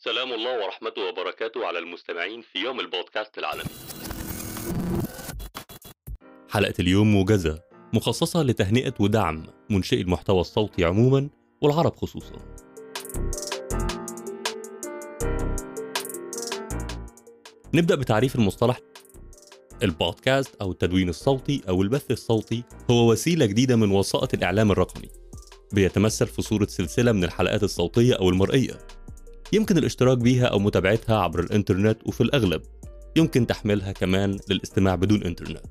سلام الله ورحمته وبركاته على المستمعين في يوم البودكاست العالمي حلقة اليوم موجزة مخصصة لتهنئة ودعم منشئي المحتوى الصوتي عموما والعرب خصوصا نبدأ بتعريف المصطلح البودكاست أو التدوين الصوتي أو البث الصوتي هو وسيلة جديدة من وسائط الإعلام الرقمي بيتمثل في صورة سلسلة من الحلقات الصوتية أو المرئية يمكن الاشتراك بيها أو متابعتها عبر الإنترنت وفي الأغلب يمكن تحميلها كمان للاستماع بدون إنترنت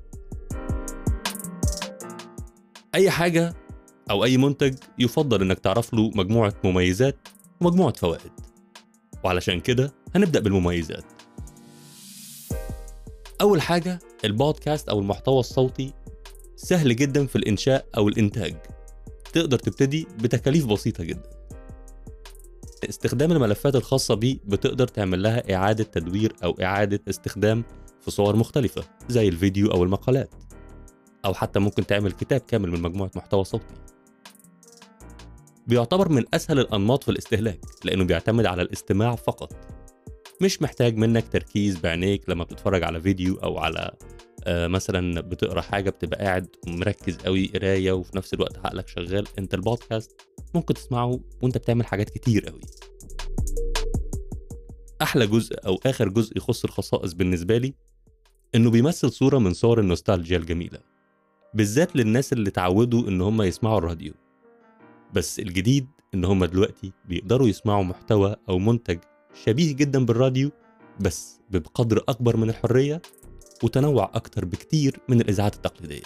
أي حاجة أو أي منتج يفضل إنك تعرف له مجموعة مميزات ومجموعة فوائد وعلشان كده هنبدأ بالمميزات أول حاجة البودكاست أو المحتوى الصوتي سهل جدا في الإنشاء أو الإنتاج تقدر تبتدي بتكاليف بسيطة جدا استخدام الملفات الخاصة بيه بتقدر تعمل لها إعادة تدوير أو إعادة استخدام في صور مختلفة زي الفيديو أو المقالات أو حتى ممكن تعمل كتاب كامل من مجموعة محتوى صوتي بيعتبر من أسهل الأنماط في الاستهلاك لأنه بيعتمد على الاستماع فقط مش محتاج منك تركيز بعينيك لما بتتفرج على فيديو أو على آه مثلا بتقرا حاجة بتبقى قاعد مركز قوي قراية وفي نفس الوقت عقلك شغال انت البودكاست ممكن تسمعه وانت بتعمل حاجات كتير قوي احلى جزء او اخر جزء يخص الخصائص بالنسبه لي انه بيمثل صوره من صور النوستالجيا الجميله بالذات للناس اللي اتعودوا ان هم يسمعوا الراديو بس الجديد ان هم دلوقتي بيقدروا يسمعوا محتوى او منتج شبيه جدا بالراديو بس بقدر اكبر من الحريه وتنوع اكتر بكتير من الاذاعات التقليديه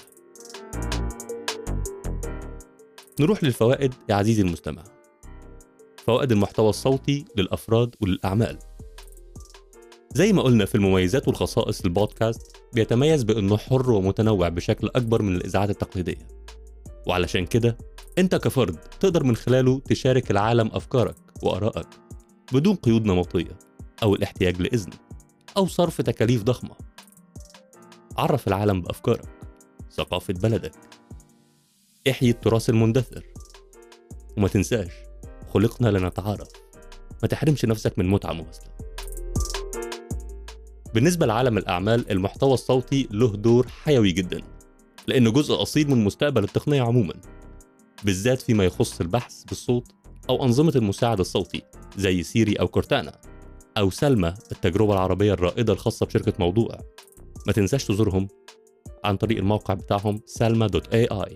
نروح للفوائد يا عزيزي المستمع فوائد المحتوى الصوتي للافراد وللاعمال زي ما قلنا في المميزات والخصائص للبودكاست بيتميز بانه حر ومتنوع بشكل اكبر من الاذاعات التقليديه وعلشان كده انت كفرد تقدر من خلاله تشارك العالم افكارك وارائك بدون قيود نمطيه او الاحتياج لاذن او صرف تكاليف ضخمه عرف العالم بافكارك ثقافه بلدك احيي التراث المندثر وما تنساش خلقنا لنتعارف ما تحرمش نفسك من متعه مماثله بالنسبة لعالم الأعمال المحتوى الصوتي له دور حيوي جدا لأنه جزء أصيل من مستقبل التقنية عموما بالذات فيما يخص البحث بالصوت أو أنظمة المساعد الصوتي زي سيري أو كورتانا أو سلمى التجربة العربية الرائدة الخاصة بشركة موضوع ما تنساش تزورهم عن طريق الموقع بتاعهم salma.ai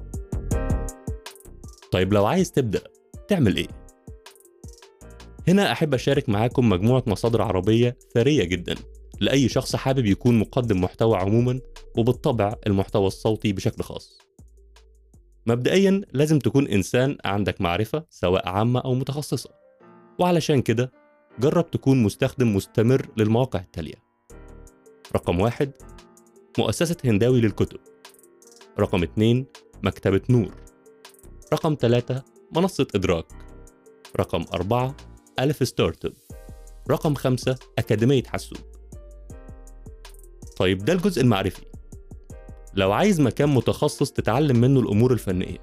طيب لو عايز تبدأ تعمل إيه؟ هنا أحب أشارك معاكم مجموعة مصادر عربية ثرية جدا لأي شخص حابب يكون مقدم محتوى عموما وبالطبع المحتوى الصوتي بشكل خاص مبدئيا لازم تكون إنسان عندك معرفة سواء عامة أو متخصصة وعلشان كده جرب تكون مستخدم مستمر للمواقع التالية رقم واحد مؤسسة هنداوي للكتب رقم اتنين مكتبة نور رقم ثلاثة منصة إدراك رقم أربعة ألف ستارت اب رقم خمسة أكاديمية حاسوب طيب ده الجزء المعرفي لو عايز مكان متخصص تتعلم منه الأمور الفنية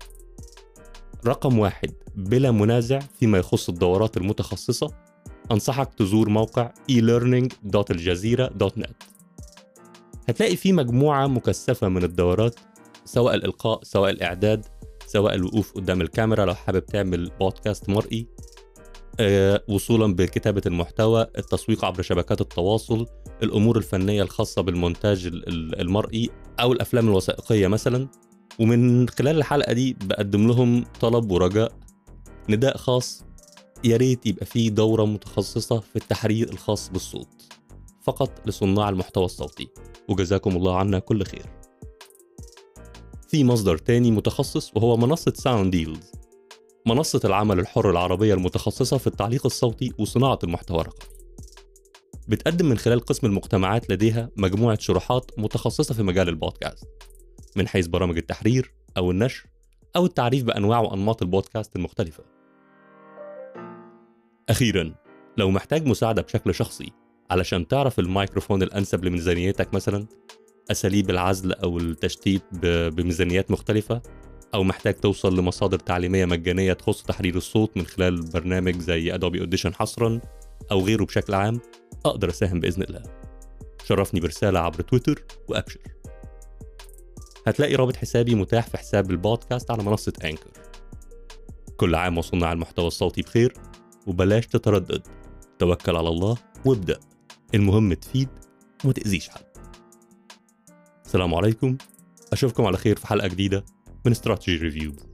رقم واحد بلا منازع فيما يخص الدورات المتخصصة أنصحك تزور موقع e-learning.الجزيرة.net هتلاقي فيه مجموعة مكثفة من الدورات سواء الإلقاء سواء الإعداد سواء الوقوف قدام الكاميرا لو حابب تعمل بودكاست مرئي أه وصولا بكتابة المحتوى التسويق عبر شبكات التواصل الأمور الفنية الخاصة بالمونتاج المرئي أو الأفلام الوثائقية مثلا ومن خلال الحلقة دي بقدم لهم طلب ورجاء نداء خاص يا ريت يبقى فيه دورة متخصصة في التحرير الخاص بالصوت فقط لصناع المحتوى الصوتي وجزاكم الله عنا كل خير في مصدر تاني متخصص وهو منصة ساوند ديلز منصة العمل الحر العربية المتخصصة في التعليق الصوتي وصناعة المحتوى الرقمي بتقدم من خلال قسم المجتمعات لديها مجموعة شروحات متخصصة في مجال البودكاست من حيث برامج التحرير أو النشر أو التعريف بأنواع وأنماط البودكاست المختلفة أخيرا لو محتاج مساعدة بشكل شخصي علشان تعرف الميكروفون الأنسب لميزانيتك مثلا أساليب العزل أو التشتيت بميزانيات مختلفة أو محتاج توصل لمصادر تعليمية مجانية تخص تحرير الصوت من خلال برنامج زي أدوبي أوديشن حصرا أو غيره بشكل عام أقدر أساهم بإذن الله شرفني برسالة عبر تويتر وأبشر هتلاقي رابط حسابي متاح في حساب البودكاست على منصة أنكر كل عام وصلنا على المحتوى الصوتي بخير وبلاش تتردد توكل على الله وابدأ المهم تفيد وما تأذيش حد السلام عليكم أشوفكم على خير في حلقة جديدة من استراتيجي ريفيو